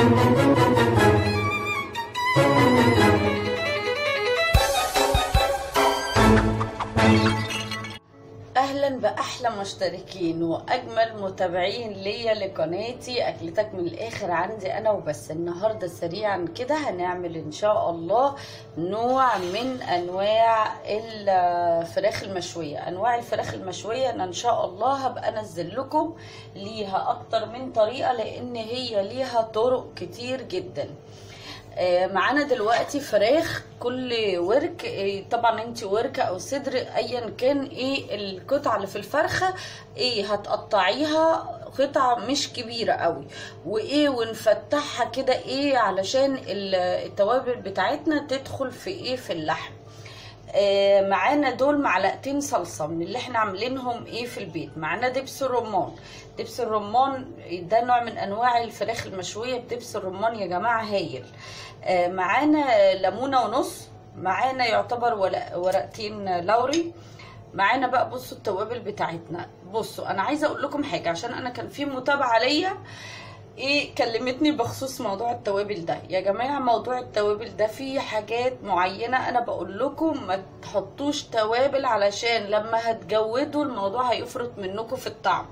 اهلا باحلى مشتركين واجمل متابعين ليا لقناتي اكلتك من الاخر عندي انا وبس النهارده سريعا كده هنعمل ان شاء الله نوع من انواع الفراخ المشويه انواع الفراخ المشويه انا ان شاء الله هبقى انزل لكم ليها اكتر من طريقه لان هي ليها طرق كتير جدا آه، معانا دلوقتي فراخ كل ورك آه، طبعا انت وركه او صدر ايا كان ايه القطعه اللي في الفرخه ايه هتقطعيها قطع مش كبيره قوي وايه ونفتحها كده ايه علشان ال- التوابل بتاعتنا تدخل في ايه في اللحم آه، معانا دول معلقتين صلصه من اللي احنا عاملينهم ايه في البيت معانا دبس الرمان دبس الرمان ده نوع من انواع الفراخ المشويه بدبس الرمان يا جماعه هايل آه، معانا ليمونه ونص معانا يعتبر ورق- ورقتين لوري معانا بقى بصوا التوابل بتاعتنا بصوا انا عايزه اقول لكم حاجه عشان انا كان في متابعه ليا ايه كلمتني بخصوص موضوع التوابل ده يا جماعه موضوع التوابل ده فيه حاجات معينه انا بقول لكم ما تحطوش توابل علشان لما هتجودوا الموضوع هيفرط منكم في الطعم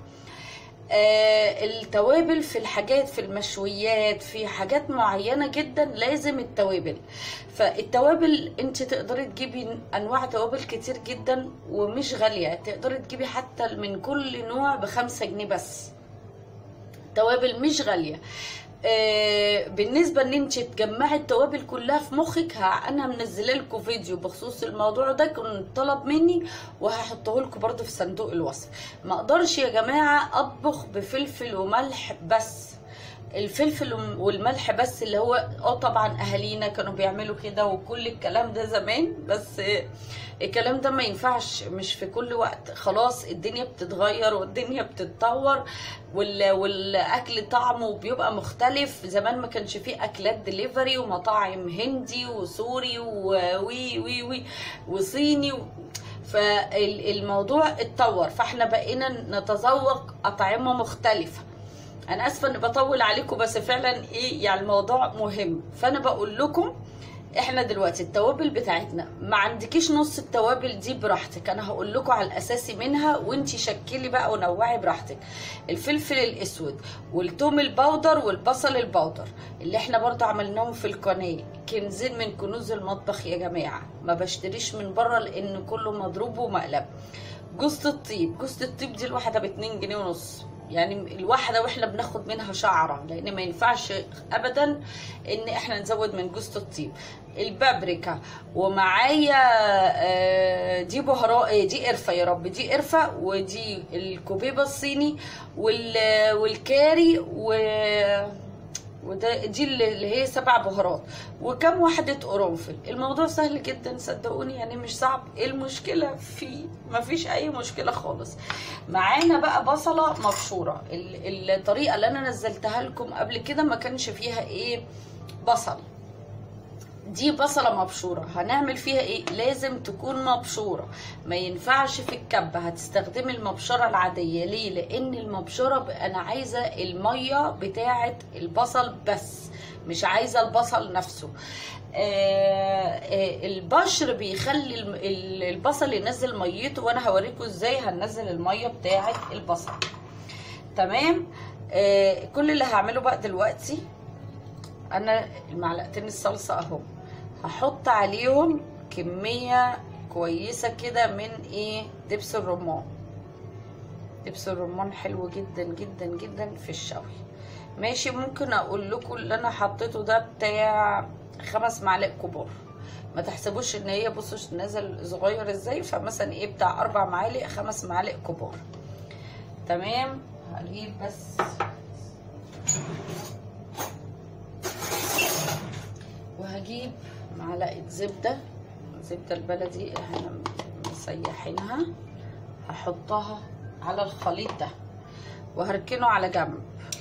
آه التوابل في الحاجات في المشويات في حاجات معينة جدا لازم التوابل فالتوابل انت تقدري تجيبي انواع توابل كتير جدا ومش غالية تقدري تجيبي حتى من كل نوع بخمسة جنيه بس توابل مش غاليه آه، بالنسبه ان انت تجمعي التوابل كلها في مخك ها انا منزله لكم فيديو بخصوص الموضوع ده كان طلب مني وهحطه لكم برده في صندوق الوصف ما اقدرش يا جماعه اطبخ بفلفل وملح بس الفلفل والملح بس اللي هو اه طبعا اهالينا كانوا بيعملوا كده وكل الكلام ده زمان بس الكلام ده ما ينفعش مش في كل وقت خلاص الدنيا بتتغير والدنيا بتتطور وال... والاكل طعمه بيبقى مختلف زمان ما كانش فيه اكلات دليفري ومطاعم هندي وسوري ووي وي وي وصيني و... فالموضوع اتطور فاحنا بقينا نتذوق اطعمه مختلفه انا اسفه اني بطول عليكم بس فعلا ايه يعني الموضوع مهم فانا بقول لكم احنا دلوقتي التوابل بتاعتنا ما عندكيش نص التوابل دي براحتك انا هقول لكم على الاساسي منها وانتي شكلي بقى ونوعي براحتك الفلفل الاسود والثوم البودر والبصل البودر اللي احنا برضو عملناهم في القناه كنزين من كنوز المطبخ يا جماعه ما بشتريش من بره لان كله مضروب ومقلب جوزة الطيب جوزة الطيب دي الواحده ب 2 جنيه ونص يعني الواحده واحنا بناخد منها شعره لان ما ينفعش ابدا ان احنا نزود من جوزة الطيب البابريكا ومعايا آه، دي بهارات آه، دي قرفه يا رب دي قرفه ودي الكوبيبه الصيني وال- والكاري و وده دي اللي هي سبع بهارات وكم وحدة قرنفل الموضوع سهل جدا صدقوني يعني مش صعب ايه المشكلة فيه مفيش اي مشكلة خالص معانا بقى بصلة مبشورة ال- الطريقة اللي انا نزلتها لكم قبل كده ما كانش فيها ايه بصل دي بصلة مبشورة هنعمل فيها ايه لازم تكون مبشورة ما ينفعش في الكبة هتستخدمي المبشرة العادية ليه لان المبشرة ب- انا عايزة المية بتاعة البصل بس مش عايزة البصل نفسه آه آه البشر بيخلي الم- ال- البصل ينزل ميته وانا هوريكم ازاي هننزل المية بتاعة البصل تمام آه كل اللي هعمله بقى دلوقتي انا المعلقتين الصلصه اهو هحط عليهم كميه كويسه كده من ايه دبس الرمان دبس الرمان حلو جدا جدا جدا في الشوي ماشي ممكن اقول لكم اللي انا حطيته ده بتاع خمس معالق كبار ما تحسبوش ان هي بصوا نازل صغير ازاي فمثلا ايه بتاع اربع معالق خمس معالق كبار تمام هجيب بس وهجيب معلقه زبده زبده البلدي احنا مسيحينها هحطها على الخليط ده وهركنه على جنب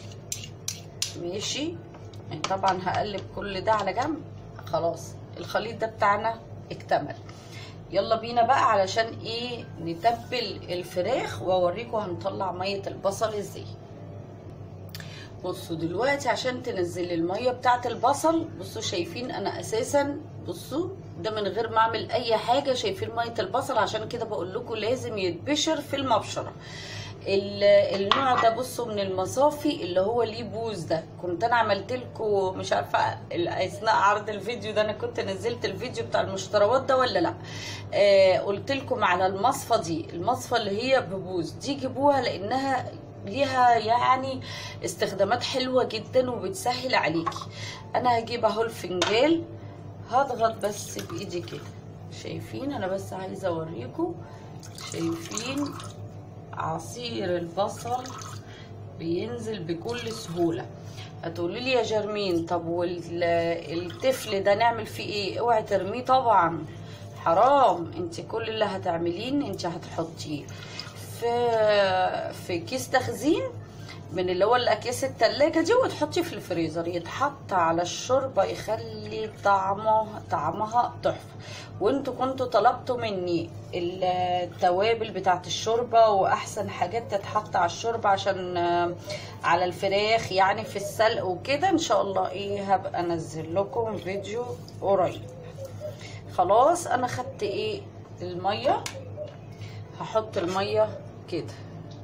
ماشي يعني طبعا هقلب كل ده على جنب خلاص الخليط ده بتاعنا اكتمل يلا بينا بقى علشان ايه نتبل الفراخ واوريكم هنطلع ميه البصل ازاي بصوا دلوقتي عشان تنزلي الميه بتاعه البصل بصوا شايفين انا اساسا بصوا ده من غير ما اعمل اي حاجه شايفين ميه البصل عشان كده بقول لكم لازم يتبشر في المبشره ال- النوع ده بصوا من المصافي اللي هو ليه بوز ده كنت انا عملت لكم مش عارفه ال- اثناء عرض الفيديو ده انا كنت نزلت الفيديو بتاع المشتريات ده ولا لا آه قلت لكم على المصفى دي المصفى اللي هي ببوز دي جيبوها لانها ليها يعني استخدامات حلوه جدا وبتسهل عليكي انا هجيب اهو الفنجال هضغط بس بايدي كده شايفين انا بس عايزه اوريكم شايفين عصير البصل بينزل بكل سهولة هتقولي لي يا جرمين طب والطفل ده نعمل فيه ايه اوعي ترميه طبعا حرام انت كل اللي هتعملين انت هتحطيه في في كيس تخزين من اللي هو الاكياس التلاجة دي وتحطيه في الفريزر يتحط على الشوربة يخلي طعمه طعمها تحفة وانتوا كنتوا طلبتوا مني التوابل بتاعت الشوربة واحسن حاجات تتحط على الشوربة عشان آه، على الفراخ يعني في السلق وكده ان شاء الله ايه هبقى انزل لكم فيديو قريب خلاص انا خدت ايه المية هحط المية كده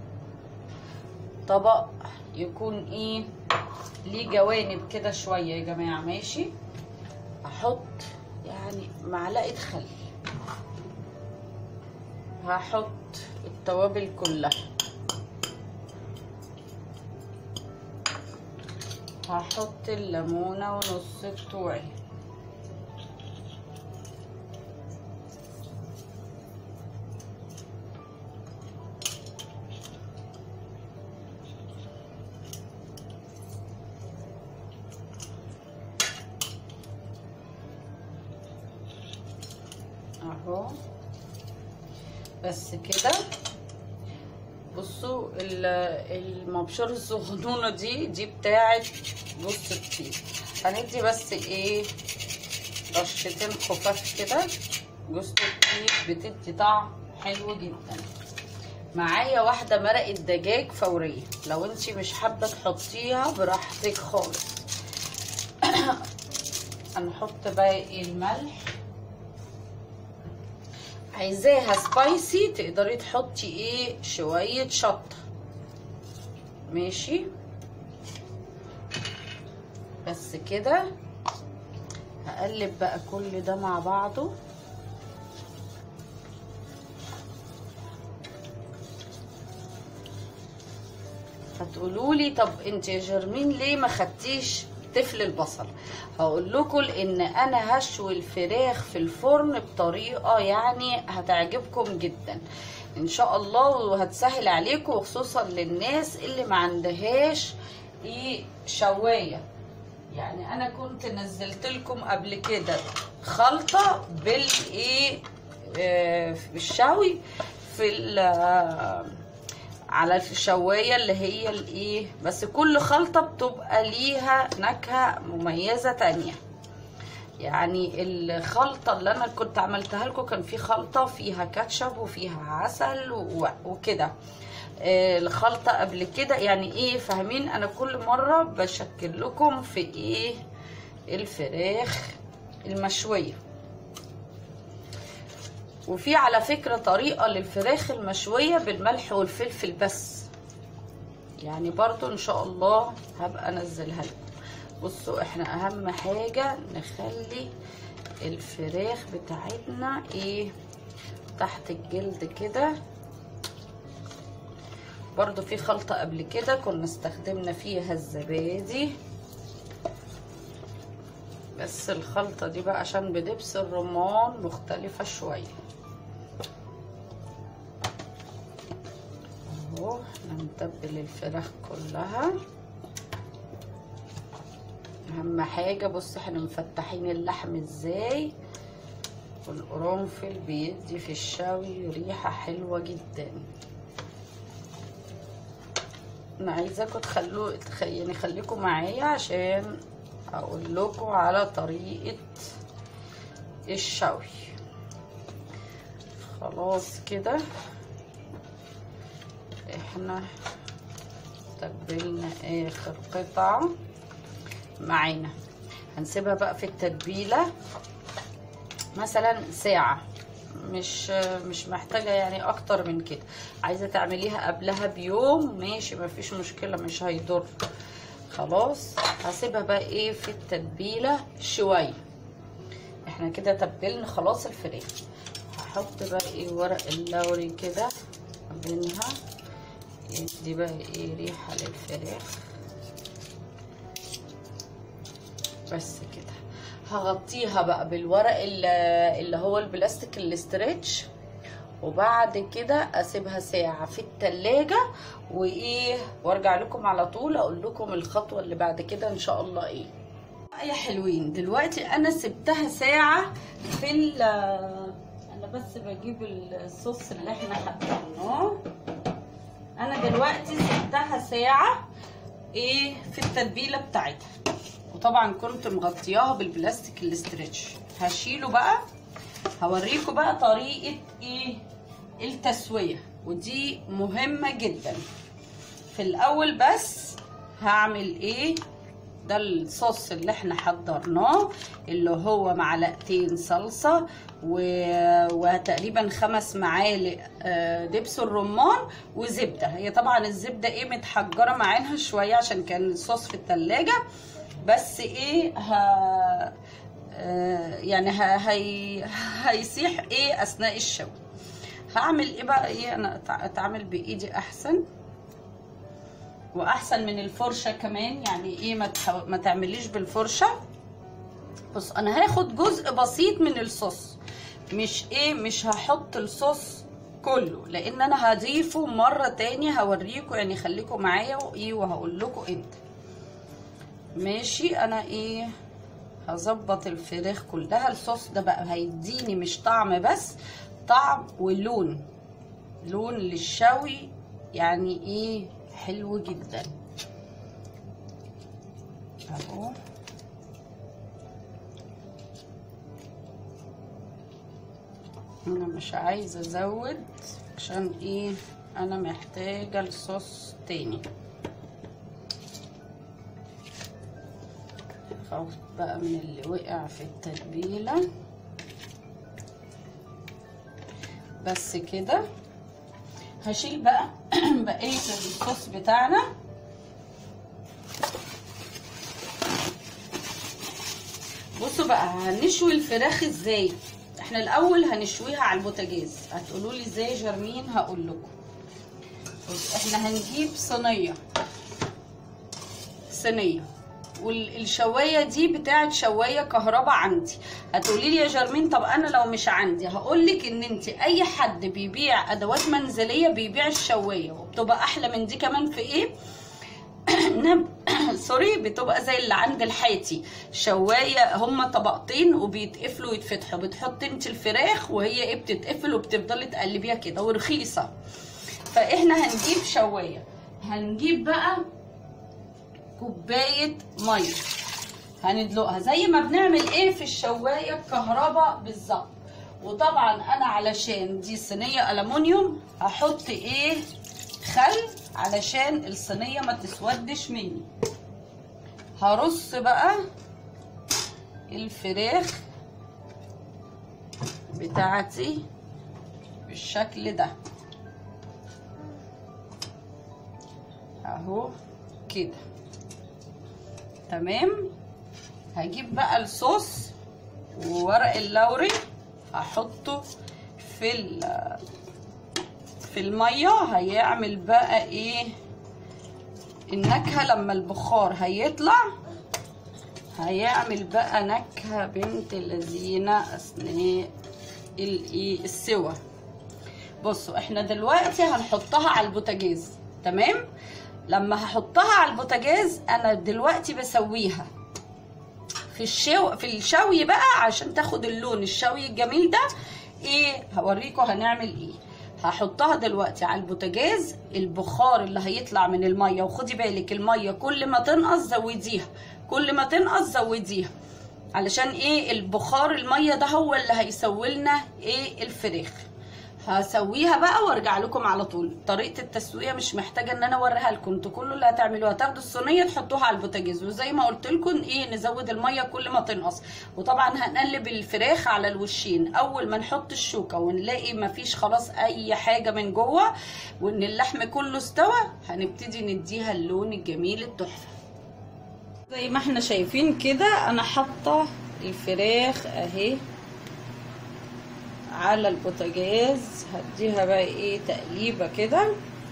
طبق يكون ايه ليه جوانب كده شويه يا جماعه ماشي احط يعني معلقه خل هحط التوابل كلها هحط الليمونه ونص بتوعي اهو بس كده بصوا ال- المبشرة الصغنونة دي دي بتاعت جوز الطيب هندي بس ايه رشتين خفاف كده جوز الطيب بتدي طعم حلو جدا معايا واحدة مرقة دجاج فورية لو انتي مش حابة تحطيها براحتك خالص هنحط باقي الملح عايزاها سبايسي تقدري تحطي ايه شوية شطة ماشي بس كده هقلب بقى كل ده مع بعضه هتقولوا لي طب انت يا جرمين ليه ما خدتيش تفل البصل هقول لكم ان انا هشوي الفراخ في الفرن بطريقه يعني هتعجبكم جدا ان شاء الله وهتسهل عليكم وخصوصا للناس اللي ما عندهاش ايه شوايه يعني انا كنت نزلت لكم قبل كده خلطه بالايه آه، بالشوي في ال- على الشوايه اللي هي الايه بس كل خلطه بتبقى ليها نكهه مميزه تانية يعني الخلطه اللي انا كنت عملتها لكم كان في خلطه فيها كاتشب وفيها عسل و- وكده آه، الخلطه قبل كده يعني ايه فاهمين انا كل مره بشكل لكم في ايه الفراخ المشويه وفي على فكرة طريقة للفراخ المشوية بالملح والفلفل بس يعني برضو ان شاء الله هبقى انزلها لكم بصوا احنا اهم حاجة نخلي الفراخ بتاعتنا ايه تحت الجلد كده برضو في خلطة قبل كده كنا استخدمنا فيها الزبادي بس الخلطة دي بقى عشان بدبس الرمان مختلفة شوية اهو احنا نتبل الفراخ كلها اهم حاجة بص احنا مفتحين اللحم ازاي والقرنفل بيدي في الشوي ريحة حلوة جدا انا عايزاكم تخلوا تخ- يعني خليكم معايا عشان اقول لكم على طريقة الشوي خلاص كده احنا تبلنا اخر قطعة معانا هنسيبها بقى في التتبيلة مثلا ساعة مش مش محتاجة يعني اكتر من كده عايزة تعمليها قبلها بيوم ماشي مفيش مشكلة مش هيضر خلاص هسيبها بقى ايه في التتبيلة شوية احنا كده تبلنا خلاص الفراخ هحط بقى ايه ورق اللوري كده بينها يدي بقى ايه ريحة للفراخ بس كده هغطيها بقى بالورق اللي هو البلاستيك الاسترتش وبعد كده اسيبها ساعة في التلاجة وايه وارجع لكم على طول اقول لكم الخطوة اللي بعد كده ان شاء الله ايه يا حلوين دلوقتي انا سبتها ساعة في ال انا بس بجيب الصوص اللي احنا حطيناه انا دلوقتي سبتها ساعة ايه في التتبيلة بتاعتها وطبعا كنت مغطياها بالبلاستيك الاسترتش هشيله بقى هوريكم بقى طريقة ايه التسوية ودي مهمة جدا في الاول بس هعمل ايه ده الصوص اللي احنا حضرناه اللي هو معلقتين صلصة و... وتقريبا خمس معالق دبس الرمان وزبدة هي طبعا الزبدة ايه متحجرة معاها شوية عشان كان الصوص في التلاجة بس ايه ها يعني ها هي هيسيح ايه اثناء الشوي هعمل ايه بقى ايه انا اتعامل بايدي احسن واحسن من الفرشه كمان يعني ايه ما, تحو... ما تعمليش بالفرشه بص انا هاخد جزء بسيط من الصوص مش ايه مش هحط الصوص كله لان انا هضيفه مره تاني هوريكم يعني خليكم معايا وايه وهقول لكم امتى ماشي انا ايه هظبط الفراخ كلها الصوص ده بقى هيديني مش طعم بس طعم ولون لون للشوي يعني ايه حلو جدا اهو انا مش عايزه ازود عشان ايه انا محتاجه الصوص تاني خفت بقى من اللي وقع في التتبيله بس كده هشيل بقى بقيه الصوص بتاعنا بصوا بقى هنشوي الفراخ ازاي احنا الاول هنشويها على البوتاجاز هتقولوا لي ازاي جرمين هقول لكم بص احنا هنجيب صينيه صينيه والشوايه دي بتاعت شوايه كهرباء عندي هتقولي لي يا جرمين طب انا لو مش عندي هقول لك ان انت اي حد بيبيع ادوات منزليه بيبيع الشوايه وبتبقى احلى من دي كمان في ايه نب سوري بتبقى زي اللي عند الحاتي شوايه هما طبقتين وبيتقفلوا ويتفتحوا بتحط انت الفراخ وهي ايه بتتقفل وبتفضلي تقلبيها كده ورخيصه فاحنا هنجيب شوايه هنجيب بقى كوبايه ميه هندلقها زي ما بنعمل ايه في الشوايه الكهرباء بالظبط وطبعا انا علشان دي صينيه الومنيوم هحط ايه خل علشان الصينيه ما تسودش مني هرص بقى الفراخ بتاعتي بالشكل ده اهو كده تمام هجيب بقى الصوص وورق اللوري هحطه في في الميه هيعمل بقى ايه النكهه لما البخار هيطلع هيعمل بقى نكهه بنت لذينه اثناء الايه السوا بصوا احنا دلوقتي هنحطها على البوتاجاز تمام لما هحطها على البوتاجاز انا دلوقتي بسويها في الشو في الشوي بقى عشان تاخد اللون الشوي الجميل ده ايه هوريكم هنعمل ايه هحطها دلوقتي على البوتاجاز البخار اللي هيطلع من الميه وخدي بالك الميه كل ما تنقص زوديها كل ما تنقص زوديها علشان ايه البخار الميه ده هو اللي هيسوي لنا ايه الفراخ هسويها بقى وارجع لكم على طول طريقه التسويه مش محتاجه ان انا اوريها لكم انتوا كل اللي هتعملوه هتاخدوا الصينيه تحطوها على البوتاجاز وزي ما قلت لكم ايه نزود الميه كل ما تنقص وطبعا هنقلب الفراخ على الوشين اول ما نحط الشوكه ونلاقي مفيش خلاص اي حاجه من جوه وان اللحم كله استوى هنبتدي نديها اللون الجميل التحفه زي ما احنا شايفين كده انا حاطه الفراخ اهي على البوتاجاز هديها بقى ايه تقليبه كده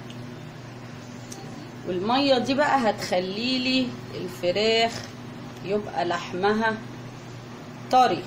والميه دي بقى هتخلي لي الفراخ يبقى لحمها طري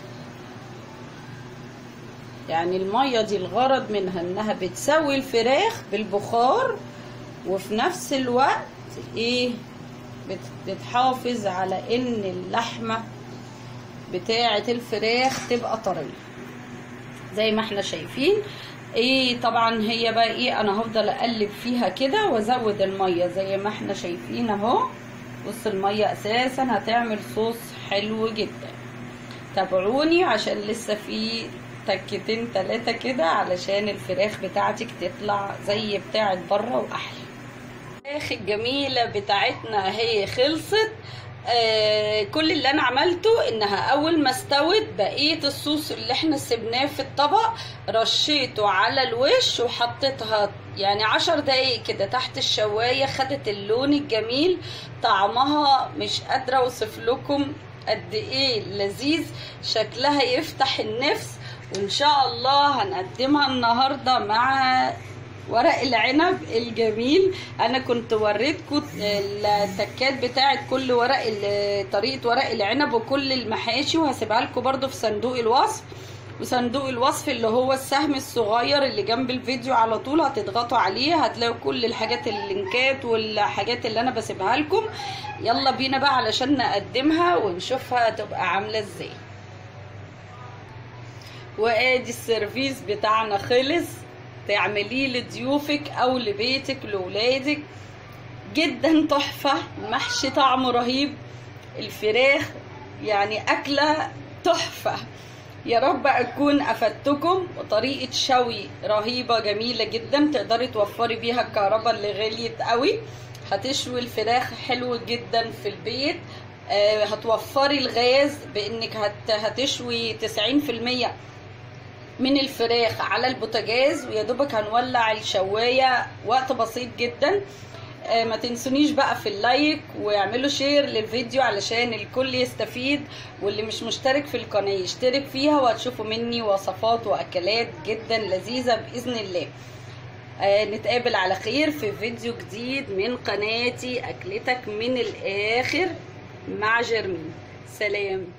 يعني الميه دي الغرض منها انها بتسوي الفراخ بالبخار وفي نفس الوقت ايه بتحافظ على ان اللحمه بتاعه الفراخ تبقى طريه زي ما احنا شايفين ايه طبعا هي بقى ايه انا هفضل اقلب فيها كده وازود الميه زي ما احنا شايفين اهو بص الميه اساسا هتعمل صوص حلو جدا تابعوني عشان لسه في تكتين تلاتة كده علشان الفراخ بتاعتك تطلع زي بتاعت بره واحلى الفراخ الجميله بتاعتنا اهي خلصت آه كل اللي انا عملته انها اول ما استوت بقيه الصوص اللي احنا سبناه في الطبق رشيته على الوش وحطيتها يعني عشر دقايق كده تحت الشوايه خدت اللون الجميل طعمها مش قادره اوصف لكم قد ايه لذيذ شكلها يفتح النفس وان شاء الله هنقدمها النهارده مع ورق العنب الجميل انا كنت وريتكم التكات بتاعه كل ورق طريقه ورق العنب وكل المحاشي وهسيبها لكم برده في صندوق الوصف وصندوق الوصف اللي هو السهم الصغير اللي جنب الفيديو على طول هتضغطوا عليه هتلاقوا كل الحاجات اللينكات والحاجات اللي انا بسيبها لكم يلا بينا بقى علشان نقدمها ونشوفها تبقى عامله ازاي وادي السيرفيس بتاعنا خلص تعمليه لضيوفك او لبيتك لولادك جدا تحفة المحشي طعمه رهيب الفراخ يعني أكلة تحفة يا رب أكون أفدتكم وطريقة شوي رهيبة جميلة جدا تقدري توفري بيها الكهرباء اللي غليت قوي هتشوي الفراخ حلو جدا في البيت آه هتوفري الغاز بانك هت هتشوي 90% من الفراخ على البوتاجاز ويا دوبك هنولع الشوايه وقت بسيط جدا آه ما تنسونيش بقى في اللايك واعملوا شير للفيديو علشان الكل يستفيد واللي مش مشترك في القناه يشترك فيها وهتشوفوا مني وصفات واكلات جدا لذيذه باذن الله آه نتقابل على خير في فيديو جديد من قناتي اكلتك من الاخر مع جرمين سلام